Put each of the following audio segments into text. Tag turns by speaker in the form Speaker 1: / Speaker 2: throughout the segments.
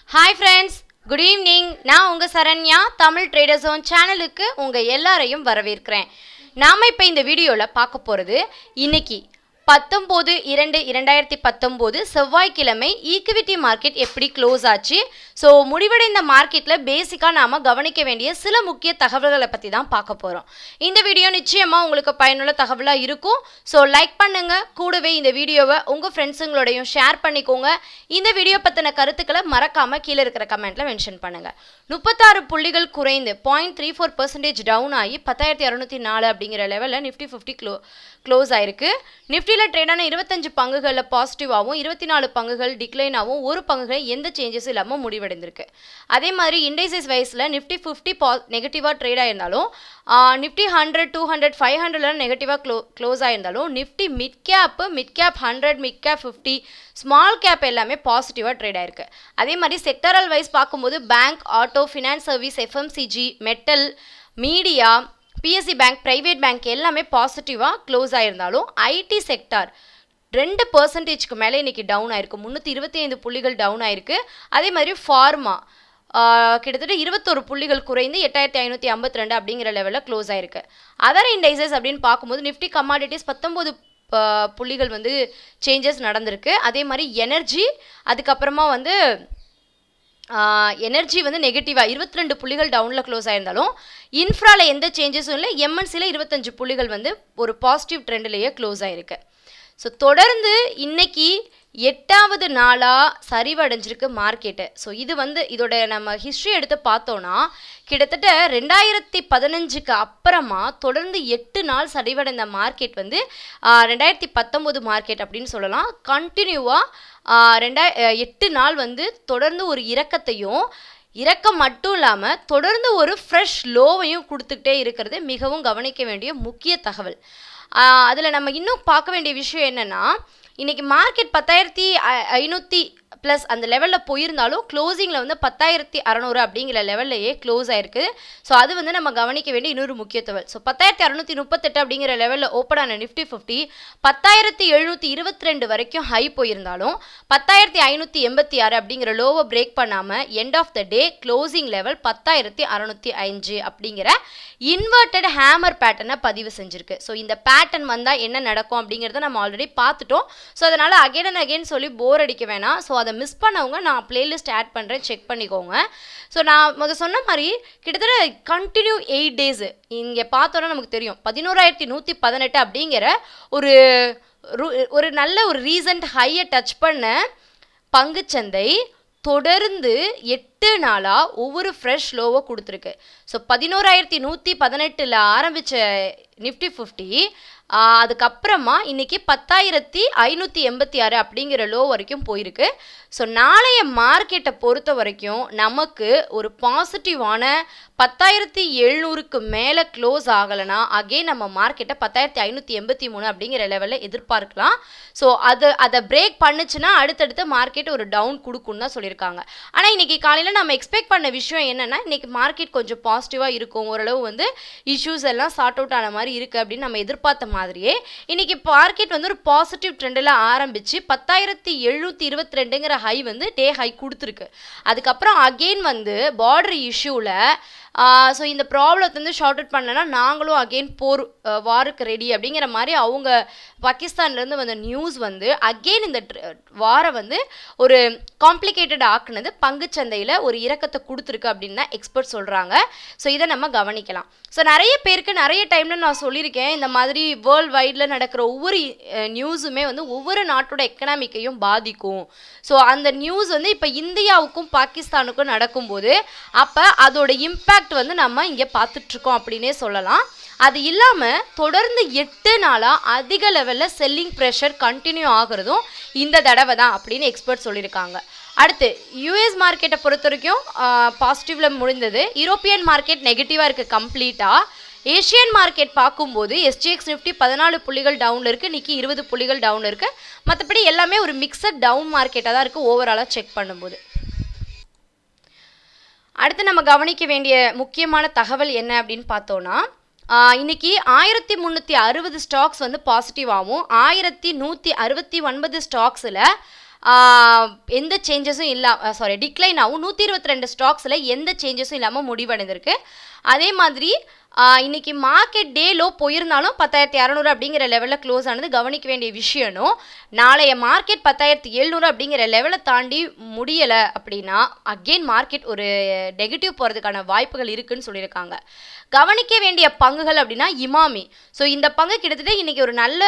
Speaker 1: Hi friends good evening நான் உங்கள் Saranya Tamil trader zone சேனலுக்கு உங்கள் எல்லாரையும் வரவேற்கிறேன் நாம் இப்போ இந்த வீடியோவில் பார்க்க போகிறது இன்னைக்கு பத்தொம்போது இரண்டு இரண்டாயிரத்தி பத்தொம்போது செவ்வாய்க்கிழமை ஈக்விட்டி மார்க்கெட் எப்படி க்ளோஸ் ஆச்சு ஸோ முடிவடைந்த மார்க்கெட்டில் பேசிக்காக நாம் கவனிக்க வேண்டிய சில முக்கிய தகவல்களை பற்றி தான் பார்க்க போகிறோம் இந்த வீடியோ நிச்சயமாக உங்களுக்கு பயனுள்ள தகவலாக இருக்கும் ஸோ லைக் பண்ணுங்கள் கூடவே இந்த வீடியோவை உங்கள் ஃப்ரெண்ட்ஸுங்களோடையும் ஷேர் பண்ணிக்கோங்க இந்த வீடியோ பற்றின கருத்துக்களை மறக்காமல் கீழே இருக்கிற கமெண்ட்டில் மென்ஷன் பண்ணுங்கள் முப்பத்தாறு புள்ளிகள் குறைந்து point three four percentage down ஆகி பத்தாயிரத்தி இரநூத்தி நாலு அப்படிங்கிற லெவலில் நிஃப்டி ஃபிஃப்டி க்ளோ க்ளோஸ் ஆயிருக்கு நிஃப்டியில் ட்ரேடான இருபத்தஞ்சு பங்குகளில் பாசிட்டிவாகவும் இருபத்தி நாலு பங்குகள் டிக்ளைனாகவும் ஒரு பங்குகள் எந்த சேஞ்சஸும் இல்லாமல் முடிவடைந்திருக்கு அதே மாதிரி இண்டைசஸ் வைஸில் நிஃப்டி ஃபிஃப்டி பா நெகட்டிவாக ட்ரேட் ஆயிருந்தாலும் nifty hundred two hundred five ஹண்ட்ரட்லாம் நெகட்டிவாக க்ளோ க்ளோஸ் ஆயிருந்தாலும் nifty mid cap mid cap hundred mid cap fifty small cap எல்லாமே பாசிட்டிவாக ட்ரேட் ஆயிருக்கு அதே மாதிரி செக்டரல் வைஸ் பார்க்கும்போது bank auto finance service FMCG metal media PSU bank private bank எல்லாமே பாசிட்டிவாக க்ளோஸ் ஆயிருந்தாலும் ஐடி செக்டார் ரெண்டு பர்சன்டேஜ்க்கு மேலே இன்னைக்கு டவுன் ஆயிருக்கு முந்நூற்றி இருபத்தி ஐந்து புள்ளிகள் டவுன் ஆயிருக்கு அதே மாதிரி ஃபார்மா கிட்டத்தட்ட இருபத்தொரு புள்ளிகள் குறைந்து எட்டாயிரத்தி ஐநூற்றி ஐம்பத்தி ரெண்டு அப்படிங்கிற லெவலில் க்ளோஸ் ஆயிருக்கு அதர் இண்டைசஸ் அப்படின்னு பார்க்கும்போது நிஃப்டி கமாடிட்டிஸ் பத்தொம்போது புள்ளிகள் வந்து சேஞ்சஸ் நடந்திருக்கு அதே மாதிரி எனர்ஜி அதுக்கப்புறமா வந்து எனர்ஜி வந்து நெகட்டிவாக இருபத்தி ரெண்டு புள்ளிகள் டவுனில் க்ளோஸ் ஆயிருந்தாலும் இன்ஃப்ராவில் எந்த சேஞ்சஸும் இல்லை எம்என்சியில் இருபத்தஞ்சு புள்ளிகள் வந்து ஒரு பாசிட்டிவ் ட்ரெண்ட்லேயே க்ளோஸ் ஆயிருக்கு ஸோ தொடர்ந்து இன்னைக்கு எட்டாவது நாளாக சரிவடைஞ்சிருக்கு மார்க்கெட்டு ஸோ இது வந்து இதோட நம்ம ஹிஸ்ட்ரி எடுத்து பார்த்தோன்னா கிட்டத்தட்ட ரெண்டாயிரத்தி பதினஞ்சுக்கு அப்புறமா தொடர்ந்து எட்டு நாள் சரிவடைந்த மார்க்கெட் வந்து ரெண்டாயிரத்தி பத்தொம்போது மார்க்கெட் அப்படின்னு சொல்லலாம் கண்டினியூவாக ரெண்டாய் எட்டு நாள் வந்து தொடர்ந்து ஒரு இறக்கத்தையும் இறக்கம் மட்டும் இல்லாமல் தொடர்ந்து ஒரு ஃப்ரெஷ் லோவையும் கொடுத்துக்கிட்டே இருக்கிறது மிகவும் கவனிக்க வேண்டிய முக்கிய தகவல் அதில் நம்ம இன்னும் பார்க்க வேண்டிய விஷயம் என்னென்னா இன்றைக்கி மார்க்கெட் பத்தாயிரத்தி ஐநூற்றி ப்ளஸ் அந்த லெவலில் போயிருந்தாலும் க்ளோசிங்கில் வந்து பத்தாயிரத்தி அறநூறு அப்படிங்கிற லெவல்லையே க்ளோஸ் ஆயிருக்கு ஸோ அது வந்து நம்ம கவனிக்க வேண்டிய இன்னொரு முக்கியத்துவம் ஸோ பத்தாயிரத்தி அறநூற்றி முப்பத்தெட்டு அப்படிங்கிற லெவலில் ஓப்பன் ஆன நிஃப்டி ஃபிஃப்டி பத்தாயிரத்தி எழுநூற்றி இருபத்தி ரெண்டு வரைக்கும் ஹை போயிருந்தாலும் பத்தாயிரத்தி ஐநூற்றி எண்பத்தி ஆறு அப்படிங்கிற லோவை பிரேக் பண்ணாமல் end of the day closing level பத்தாயிரத்தி அறநூற்றி அஞ்சு அப்படிங்கிற இன்வெர்டட் ஹேமர் பேட்டர்னை பதிவு செஞ்சுருக்கு ஸோ இந்த பேட்டர்ன் வந்தால் என்ன நடக்கும் அப்படிங்கிறத நம்ம ஆல்ரெடி பார்த்துட்டோம் ஸோ அதனால் அகைன் அண்ட் அகைன் சொல்லி போர் அடிக்க வேணாம் ஸோ அதை மிஸ் பண்ணவங்க நான் பிளேலிஸ்ட் ஆட் பண்ணுறேன் செக் பண்ணிக்கோங்க ஸோ நான் முதல் சொன்ன மாதிரி கிட்டத்தட்ட கண்டினியூ எயிட் டேஸு இங்கே பார்த்தோன்னா நமக்கு தெரியும் பதினோராயிரத்தி நூற்றி பதினெட்டு அப்படிங்கிற ஒரு ஒரு நல்ல ஒரு ரீசன்ட் ஹையை டச் பண்ண பங்குச்சந்தை தொடர்ந்து எட்டு நாளாக ஒவ்வொரு ஃப்ரெஷ் லோவை கொடுத்துருக்கு ஸோ பதினோராயிரத்தி நூற்றி பதினெட்டில் ஆரம்பித்த நிஃப்டி ஃபிஃப்டி அதுக்கப்புறமா இன்றைக்கி பத்தாயிரத்தி ஐநூற்றி எண்பத்தி ஆறு அப்படிங்கிற லோ வரைக்கும் போயிருக்கு ஸோ நாளைய மார்க்கெட்டை பொறுத்த வரைக்கும் நமக்கு ஒரு பாசிட்டிவான பத்தாயிரத்தி எழுநூறுக்கு மேலே க்ளோஸ் ஆகலைன்னா அகெயின் நம்ம மார்க்கெட்டை பத்தாயிரத்தி ஐநூற்றி எண்பத்தி மூணு அப்படிங்கிற லெவலில் எதிர்பார்க்கலாம் ஸோ அது அதை பிரேக் பண்ணுச்சுன்னா அடுத்தடுத்து மார்க்கெட் ஒரு டவுன் கொடுக்குன்னு தான் சொல்லியிருக்காங்க ஆனால் இன்றைக்கி காலையில் நம்ம எக்ஸ்பெக்ட் பண்ண விஷயம் என்னென்னா இன்றைக்கி மார்க்கெட் கொஞ்சம் பாசிட்டிவாக இருக்கும் ஓரளவு வந்து இஷ்யூஸ் எல்லாம் சார்ட் அவுட் ஆன மாதிரி இருக்குது அப்படின்னு நம்ம எதிர்பார்த்த மாதிரியே இன்றைக்கி மார்க்கெட் வந்து ஒரு பாசிட்டிவ் ட்ரெண்டில் ஆரம்பித்து பத்தாயிரத்தி எழுநூற்றி இருபத்தி ரெண்டுங்கிற ஹை வந்து டே ஹை கொடுத்துருக்கு அதுக்கப்புறம் அகெயின் வந்து பார்டர் இஷ்யூவில் ஸோ இந்த ப்ராப்ளத்தை வந்து ஷார்ட் அவுட் பண்ணலன்னா நாங்களும் அகெயின் போர் வாருக்கு ரெடி அப்படிங்கிற மாதிரி அவங்க பாகிஸ்தான்லேருந்து வந்த நியூஸ் வந்து அகெயின் இந்த வாரை வந்து ஒரு காம்ப்ளிகேட்டட் ஆக்குனது பங்குச்சந்தையில் ஒரு இறக்கத்தை கொடுத்துருக்கு அப்படின்னு தான் எக்ஸ்பர்ட் சொல்கிறாங்க ஸோ இதை நம்ம கவனிக்கலாம் ஸோ நிறைய பேருக்கு நிறைய டைமில் நான் சொல்லியிருக்கேன் இந்த மாதிரி வேர்ல்டு வைடில் நடக்கிற ஒவ்வொரு நியூஸுமே வந்து ஒவ்வொரு நாட்டோட எக்கனாமிக்கையும் பாதிக்கும் ஸோ அந்த நியூஸ் வந்து இப்போ இந்தியாவுக்கும் பாகிஸ்தானுக்கும் நடக்கும்போது அப்போ அதோட இம்பேக்ட் வந்து நம்ம இங்கே பார்த்துட்ருக்கோம் அப்படின்னே சொல்லலாம் அது இல்லாமல் தொடர்ந்து எட்டு நாளாக அதிக லெவலில் செல்லிங் ப்ரெஷர் கண்டினியூ ஆகிறதும் இந்த தடவை தான் அப்படின்னு எக்ஸ்பர்ட் சொல்லியிருக்காங்க அடுத்து யூஎஸ் மார்க்கெட்டை பொறுத்த வரைக்கும் பாசிட்டிவில் முடிந்தது யூரோப்பியன் மார்க்கெட் நெகட்டிவாக இருக்குது கம்ப்ளீட்டாக ஏஷியன் மார்க்கெட் பார்க்கும்போது எஸ்டிஎக்ஸ் நிஃப்டி பதினாலு புள்ளிகள் டவுனில் இருக்குது நிக்கி இருபது புள்ளிகள் டவுனில் இருக்குது மற்றபடி எல்லாமே ஒரு மிக்சட் டவுன் மார்க்கெட்டாக தான் இருக்குது ஓவராலாக செக் பண்ணும்போது அடுத்து நம்ம கவனிக்க வேண்டிய முக்கியமான தகவல் என்ன அப்படின்னு பார்த்தோன்னா இன்னைக்கு ஆயிரத்தி முந்நூற்றி அறுபது ஸ்டாக்ஸ் வந்து பாசிட்டிவாகவும் ஆயிரத்தி நூற்றி அறுபத்தி ஒன்பது ஸ்டாக்ஸில் ஆஹ், எந்த சேஞ்சஸும் இல்லாம சாரி டிக்ளைன் ஆகும் நூற்றி இருபத்தி ரெண்டு ஸ்டாக்ஸில் எந்த சேஞ்சஸும் இல்லாமல் முடிவடைந்திருக்கு அதே மாதிரி ஆஹ், இன்னைக்கு மார்க்கெட் டே லோ போயிருந்தாலும் பத்தாயிரத்தி இரநூறு அப்படிங்கிற லெவலில் க்ளோஸ் ஆனது கவனிக்க வேண்டிய விஷயம்னும் நாளைய மார்க்கெட் பத்தாயிரத்தி எழுநூறு அப்படிங்கிற லெவலை தாண்டி முடியலை அப்படின்னா அகெயின் மார்க்கெட் ஒரு நெகட்டிவ் போகிறதுக்கான வாய்ப்புகள் இருக்குன்னு சொல்லியிருக்காங்க கவனிக்க வேண்டிய பங்குகள் அப்படின்னா இமாமி ஸோ இந்த பங்கு கிட்டத்தட்ட இன்னைக்கு ஒரு நல்ல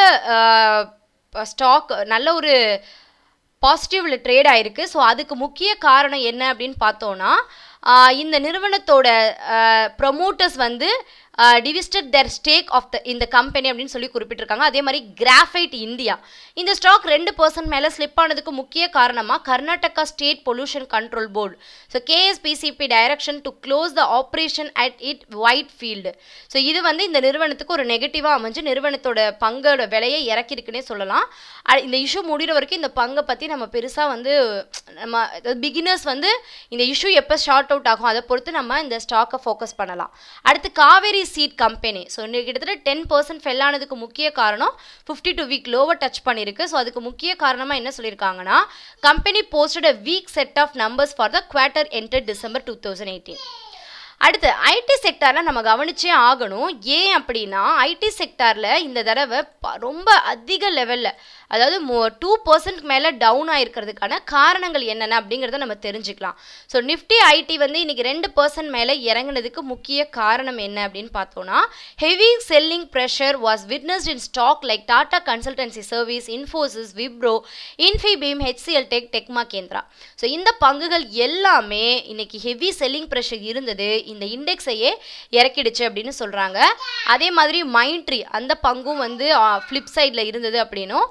Speaker 1: ஸ்டாக் நல்ல ஒரு பாசிட்டிவ்ல ட்ரேட் ஆயிருக்கு ஸோ அதுக்கு முக்கிய காரணம் என்ன அப்படின்னு பார்த்தோன்னா ஆஹ் இந்த நிறுவனத்தோட ப்ரொமோட்டர்ஸ் வந்து divested their stake of the இந்த கம்பெனி அப்படின்னு சொல்லி குறிப்பிட்டிருக்காங்க அதே மாதிரி கிராஃபைட் இந்தியா இந்த ஸ்டாக் ரெண்டு பர்சன்ட் மேலே ஸ்லிப் ஆனதுக்கு முக்கிய காரணமாக Karnataka state pollution control board so KSPCB direction to close the operation at it Whitefield so இது வந்து இந்த நிறுவனத்துக்கு ஒரு நெகட்டிவாக அமைஞ்சு நிறுவனத்தோட பங்கோட விலையை இறக்கிருக்குன்னே சொல்லலாம் அ- இந்த இஷ்யூ முடிகிற வரைக்கும் இந்த பங்கை பற்றி நம்ம பெருசாக வந்து நம்ம பிகினர்ஸ் வந்து இந்த இஷ்யூ எப்போ ஷார்ட் அவுட் ஆகும் அதை பொறுத்து நம்ம இந்த ஸ்டாக்கை ஃபோக்கஸ் பண்ணலாம் அடுத்து காவேரி சீட் கம்பெனி ஸோ இன்னைக்கு கிட்டத்தட்ட டென் பர்சன்ட் ஃபெல் ஆனதுக்கு முக்கிய காரணம் fifty two week lower touch பண்ணியிருக்கு ஸோ அதுக்கு முக்கிய காரணமாக என்ன சொல்லியிருக்காங்கன்னா company posted a weak set of numbers for the quarter ended December two thousand eighteen அடுத்து ஐடி செக்டாரில் நம்ம கவனிச்சே ஆகணும் ஏன் அப்படின்னா ஐடி செக்டாரில் இந்த தடவை ப- ரொம்ப அதிக லெவலில் அதாவது டூ பர்சன்ட் மேலே டவுன் ஆயிருக்கிறதுக்கான காரணங்கள் என்னென்ன அப்படிங்கிறத நம்ம தெரிஞ்சுக்கலாம் ஸோ நிஃப்டி ஐடி வந்து இன்னைக்கு ரெண்டு பர்சன்ட் மேலே இறங்குனதுக்கு முக்கிய காரணம் என்ன அப்படின்னு பார்த்தோன்னா heavy selling pressure was witnessed in stock like Tata consultancy service Infosys Wipro Infibeam HCL tech டெக்மா Kendra so இந்த பங்குகள் எல்லாமே இன்னைக்கு ஹெவி செல்லிங் ப்ரெஷர் இருந்தது இந்த இண்டெக்ஸையே இறக்கிடுச்சு அப்படின்னு சொல்கிறாங்க அதே மாதிரி மைண்ட்ரி அந்த பங்கும் வந்து ஃப்ளிப் சைடில் இருந்தது அப்படின்னும்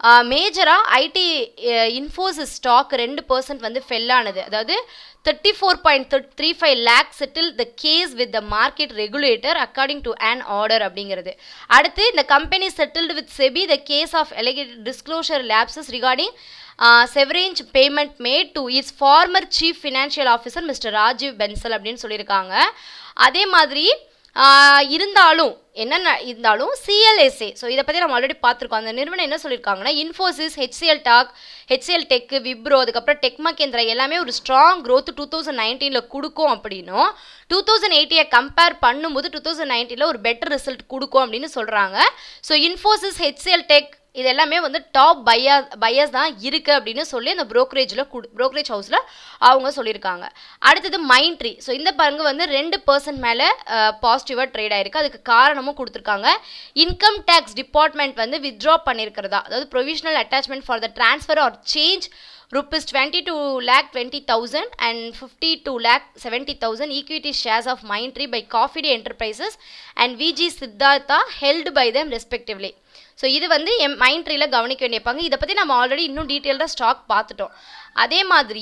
Speaker 1: மேஜராக ஐடி இன்ஃபோசிஸ் ஸ்டாக் ரெண்டு பர்சன்ட் வந்து ஃபெல் ஆனது அதாவது thirty four point three five lakh settle the case with the market regulator according to an order அப்படிங்கிறது அடுத்து இந்த கம்பெனி settled with SEBI the case of alleged disclosure lapses regarding severance payment made to its former chief financial officer mister Rajiv Bansal அப்படின்னு சொல்லியிருக்காங்க அதே மாதிரி ஆஹ் இருந்தாலும் என்ன இருந்தாலும் சிஎல்எஸ்ஏ ஸோ இதை பற்றி நம்ம ஆல்ரெடி பார்த்துருக்கோம் அந்த நிறுவனம் என்ன சொல்லியிருக்காங்கன்னா இன்ஃபோசிஸ் ஹெச்சிஎல் டாக் ஹெச்சிஎல் டெக் விப்ரோ அதுக்கப்புறம் டெக் மகேந்திரா எல்லாமே ஒரு ஸ்ட்ராங் growth டூ தௌசண்ட் நைன்டீனில் கொடுக்கும் அப்படின்னும் டூ தௌசண்ட் எயிட்டியை கம்பேர் பண்ணும்போது டூ தௌசண்ட் நைன்டீனில் ஒரு பெட்டர் ரிசல்ட் கொடுக்கும் அப்படின்னு சொல்கிறாங்க ஸோ இன்ஃபோசிஸ் ஹெச்சிஎல் டெக் இது எல்லாமே வந்து டாப் பையா பையர்ஸ் தான் இருக்குது அப்படின்னு சொல்லி அந்த ப்ரோக்கரேஜில் குடு ப்ரோக்கரேஜ் ஹவுஸில் அவங்க சொல்லியிருக்காங்க அடுத்தது மைண்ட்ரி ஸோ இந்த பங்கு வந்து ரெண்டு பர்சன்ட் மேலே பாசிட்டிவாக ட்ரேட் ஆயிருக்கு அதுக்கு காரணமும் கொடுத்துருக்காங்க இன்கம் டேக்ஸ் டிபார்ட்மெண்ட் வந்து வித்ட்ரா பண்ணியிருக்கிறதா அதாவது provisional attachment for the transfer or change rupees 22 lakh 20,000 and 52 lakh 70,000 equity shares of Mindtree by Coffee Day Enterprises and VG Siddhartha held by them respectively. So இது வந்து M மைண்ட்ரியில் கவனிக்க வேண்டிய பங்கு இதை பற்றி நம்ம ஆல்ரெடி இன்னும் டீட்டெயில்டாக ஸ்டாக் பார்த்துட்டோம் அதே மாதிரி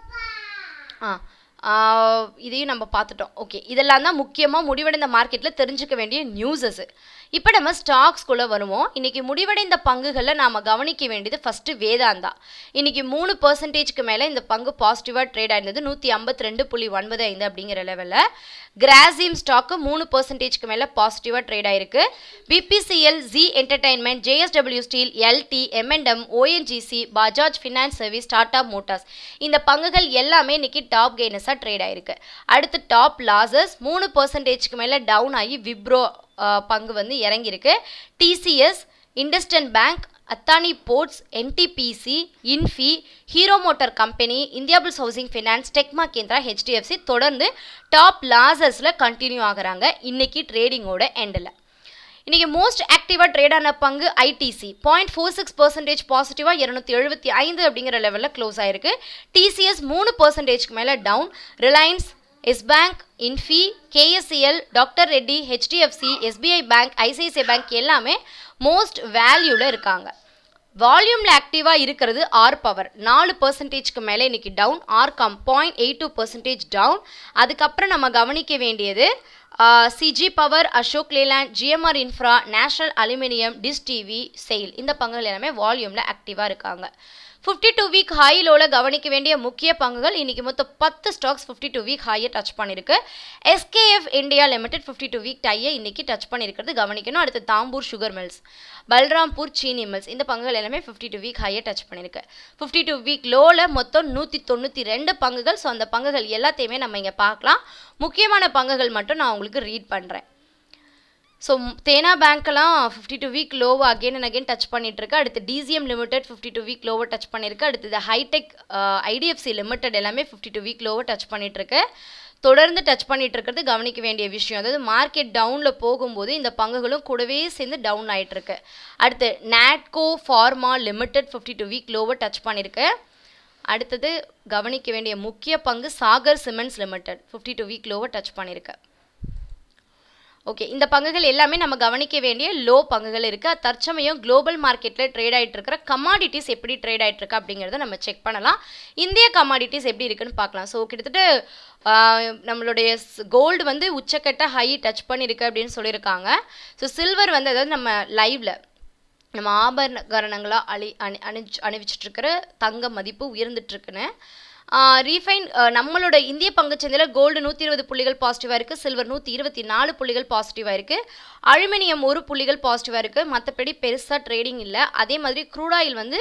Speaker 1: ஆ ஆ, இதையும் நம்ம பார்த்துட்டோம் ஓகே இதெல்லாம் தான் முக்கியமாக முடிவடைந்த மார்க்கெட்டில் தெரிஞ்சுக்க வேண்டிய நியூஸஸ் இப்போ நம்ம ஸ்டாக்ஸ்குள்ளே வருவோம் இன்னைக்கு முடிவடைந்த பங்குகளில் நாம் கவனிக்க வேண்டியது ஃபஸ்ட்டு வேதாந்தா இன்னைக்கு மூணு பர்சன்டேஜ்க்கு மேலே இந்த பங்கு பாசிட்டிவாக ட்ரேட் ஆயிருந்தது நூற்றி ஐம்பத்தி ரெண்டு புள்ளி ஒன்பது ஐந்து அப்படிங்கிற லெவலில் கிராசிம் ஸ்டாக்கு மூணு பர்சன்டேஜ்க்கு மேலே பாசிட்டிவாக ட்ரேட் ஆயிருக்கு BPCL Zee entertainment JSW steel LT MNM ONGC Bajaj finance service Tata motors இந்த பங்குகள் எல்லாமே இன்னைக்கு டாப் கெய்னஸாக ட்ரேட் ஆயிருக்கு அடுத்து டாப் லாசஸ் மூணு பர்சன்டேஜ்க்கு மேலே டவுன் ஆகி விப்ரோ பங்கு வந்து இறங்கியிருக்கு TCS இண்டஸ்டன் bank அத்தானி ports NTPC Infy hero motor company Indiabulls housing finance டெக்மா Kendra HDFC தொடர்ந்து டாப் லாசஸில் கண்டினியூ ஆகுறாங்க இன்னைக்கு ட்ரேடிங்கோட எண்டில் இன்னைக்கு மோஸ்ட் ஆக்டிவாக ட்ரேட் ஆன பங்கு ITC point four six percentage பாசிட்டிவாக இரநூத்தி எழுபத்தி ஐந்து அப்படிங்கிற லெவலில் க்ளோஸ் ஆயிருக்கு டிசிஎஸ் மூணு பர்சன்டேஜ்க்கு மேலே down Reliance Yes bank Infy KSCL doctor Reddy HDFC SBI bank ICICI bank எல்லாமே மோஸ்ட் வேல்யூவில் இருக்காங்க வால்யூமில் ஆக்டிவாக இருக்கிறது ஆர் பவர் நாலு பர்சன்டேஜ்க்கு மேலே இன்னைக்கு down RCom point eight two percentage down அதுக்கப்புறம் நம்ம கவனிக்க வேண்டியது CG power Ashok Leyland GMR infra national aluminium dish TV SAIL இந்த பங்குகள் எல்லாமே வால்யூமில் ஆக்டிவாக இருக்காங்க ஃபிஃப்டி டூ வீக் ஹை லோவில் கவனிக்க வேண்டிய முக்கிய பங்குகள் இன்னைக்கு மொத்தம் பத்து ஸ்டாக்ஸ் ஃபிஃப்டி டூ வீக் ஹையை டச் பண்ணியிருக்கு SKF India limited fifty two week டையை இன்னைக்கு டச் பண்ணியிருக்கிறது கவனிக்கணும் அடுத்து தாம்பூர் சுகர் மில்ஸ் பல்ராம்பூர் சீனி மில்ஸ் இந்த பங்குகள் எல்லாமே ஃபிஃப்டி டூ வீக் ஹையை டச் பண்ணியிருக்கு ஃபிஃப்டி டூ வீக் லோவில் மொத்தம் நூற்றி தொண்ணூற்றி ரெண்டு பங்குகள் ஸோ அந்த பங்குகள் எல்லாத்தையுமே நம்ம இங்கே பார்க்கலாம் முக்கியமான பங்குகள் மட்டும் நான் உங்களுக்கு ரீட் பண்ணுறேன் ஸோ தேனா பேங்க்கெல்லாம் ஃபிஃப்டி டூ வீக் லோவை அகெயின் அண்ட் அகெயின் டச் பண்ணிட்டு இருக்கு அடுத்து DCM limited fifty two week லோவை டச் பண்ணியிருக்கு அடுத்தது ஹைடெக் ஐடிஎஃப்சி லிமிடெட் எல்லாமே ஃபிஃப்டி டூ வீக் லோவை டச் பண்ணிட்டு இருக்கு தொடர்ந்து டச் பண்ணிட்டு இருக்கிறது கவனிக்க வேண்டிய விஷயம் அதாவது மார்க்கெட் டவுனில் போகும்போது இந்த பங்குகளும் கூடவே சேர்ந்து டவுன் ஆயிட்டு இருக்கு அடுத்து Natco pharma limited fifty two week லோவை டச் பண்ணியிருக்கு அடுத்தது கவனிக்க வேண்டிய முக்கிய பங்கு Sagar cements limited fifty two week லோவை டச் பண்ணியிருக்கு ஓகே இந்த பங்குகள் எல்லாமே நம்ம கவனிக்க வேண்டிய லோ பங்குகள் இருக்குது தற்சமயம் குளோபல் மார்க்கெட்டில் ட்ரேட் ஆகிட்டு இருக்கிற கமாடிட்டிஸ் எப்படி ட்ரேட் ஆகிட்டு இருக்கு அப்படிங்கிறத நம்ம செக் பண்ணலாம் இந்திய கமாடிட்டிஸ் எப்படி இருக்குன்னு பார்க்கலாம் ஸோ கிட்டத்தட்ட ஆஹ், நம்மளுடைய கோல்டு வந்து உச்சக்கட்ட ஹை டச் பண்ணியிருக்கு அப்படின்னு சொல்லியிருக்காங்க ஸோ சில்வர் வந்து அதாவது நம்ம லைவ்ல நம்ம ஆபரணங்களாக அழி அணி அணிச்சு அணிவிச்சிட்டு இருக்கிற தங்க மதிப்பு உயர்ந்துட்டு இருக்குன்னு ரீஃபைன் நம்மளோட இந்திய பங்குச்சந்தையில் கோல்டு நூற்றி இருபது புள்ளிகள் பாசிட்டிவாக இருக்குது சில்வர் நூற்றி இருபத்தி நாலு புள்ளிகள் பாசிட்டிவாக இருக்குது அலுமினியம் ஒரு புள்ளிகள் பாசிட்டிவாக இருக்குது மற்றபடி பெருசாக ட்ரேடிங் இல்லை அதே மாதிரி க்ரூட் ஆயில் வந்து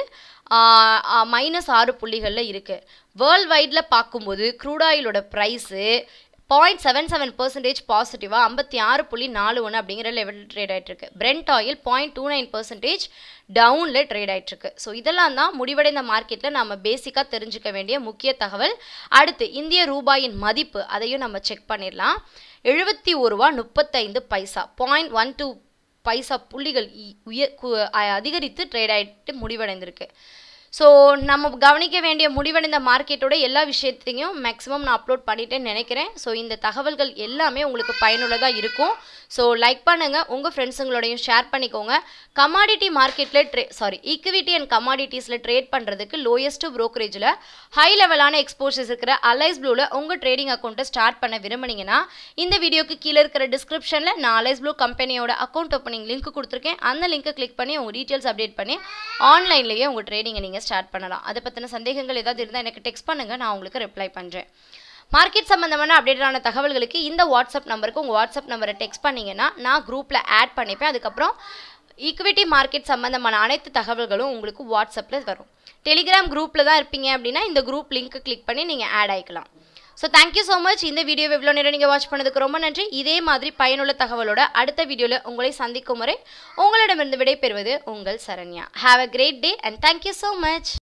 Speaker 1: மைனஸ் ஆறு புள்ளிகளில் இருக்குது வேர்ல்ட் வைடில் பார்க்கும்போது க்ரூட் ஆயிலோட price point seven seven percentage பாசிட்டிவாக ஐம்பத்தி ஆறு புள்ளி நாலு ஒன்று அப்படிங்கிற லெவலில் ட்ரேட் ஆயிட்டு இருக்கு brent oil point two nine percentage டவுனில் ட்ரேட் ஆயிட்டு இருக்கு ஸோ இதெல்லாம் தான் முடிவடைந்த மார்க்கெட்டில் நம்ம பேசிக்காக தெரிஞ்சுக்க வேண்டிய முக்கிய தகவல் அடுத்து இந்திய ரூபாயின் மதிப்பு அதையும் நம்ம செக் பண்ணிடலாம் எழுபத்தி ஒரு ரூபா முப்பத்தைந்து paisa point one two paisa புள்ளிகள் இ- உயர் கு- அ- அதிகரித்து ட்ரேட் ஆயிட்டு முடிவடைந்திருக்கு ஸோ நம்ம கவனிக்க வேண்டிய முடிவடைந்த மார்க்கெட்டோட எல்லா விஷயத்தையும் மேக்ஸிமம் நான் அப்லோட் பண்ணிட்டேன்னு நினைக்கிறேன் ஸோ இந்த தகவல்கள் எல்லாமே உங்களுக்கு பயனுள்ளதாக இருக்கும் ஸோ லைக் பண்ணுங்கள் உங்கள் ஃப்ரெண்ட்ஸுங்களோடையும் ஷேர் பண்ணிக்கோங்க கமாடிட்டி மார்க்கெட்டில் ட்ரே சாரி ஈக்விட்டி அண்ட் கமாடிட்டிஸில் ட்ரேட் பண்ணுறதுக்கு லோயஸ்ட் ப்ரோக்கரேஜில் ஹை லெவலான எக்ஸ்போஷர்ஸ் இருக்கிற அலைஸ் ப்ளூவில் உங்கள் ட்ரேடிங் அக்கௌண்ட்டை ஸ்டார்ட் பண்ண விரும்புனீங்கன்னா இந்த வீடியோக்கு கீழே இருக்கிற டிஸ்கிரிப்ஷனில் நான் அலைஸ் ப்ளூ கம்பெனியோட அக்கௌண்ட் ஓப்பனிங் லிங்க் கொடுத்துருக்கேன் அந்த லிங்க்கை கிளிக் பண்ணி உங்கள் டீட்டெயில்ஸ் அப்டேட் பண்ணி ஆன்லைன்லேயே உங்கள் ட்ரேடிங்கை நீங்கள் ஸ்டார்ட் பண்ணலாம் அதை பற்றின சந்தேகங்கள் ஏதாவது இருந்தால் எனக்கு டெக்ஸ்ட் பண்ணுங்கள் நான் உங்களுக்கு ரிப்ளை பண்ணுறேன் மார்க்கெட் சம்மந்தமான அப்டேட்டான தகவல்களுக்கு இந்த வாட்ஸ்அப் நம்பருக்கு உங்கள் வாட்ஸ்அப் நம்பரை டெக்ஸ்ட் பண்ணீங்கன்னா நான் குரூப்பில் ஆட் பண்ணிப்பேன் அதுக்கப்புறம் ஈக்விட்டி மார்க்கெட் சம்மந்தமான அனைத்து தகவல்களும் உங்களுக்கு வாட்ஸ்அப்பில் வரும் டெலிகிராம் குரூப்பில் தான் இருப்பீங்க அப்படின்னா இந்த குரூப் லிங்க்கை கிளிக் பண்ணி நீங்கள் ஆட் ஆகிக்கலாம் ஸோ தேங்க்யூ ஸோ மச் இந்த வீடியோவை இவ்வளோ நேரம் நீங்கள் வாட்ச் பண்ணதுக்கு ரொம்ப நன்றி இதே மாதிரி பயனுள்ள தகவலோட அடுத்த வீடியோவில் உங்களை சந்திக்கும் வரை உங்களிடமிருந்து விடைபெறுவது உங்கள் Saranya have a great day and thank you so much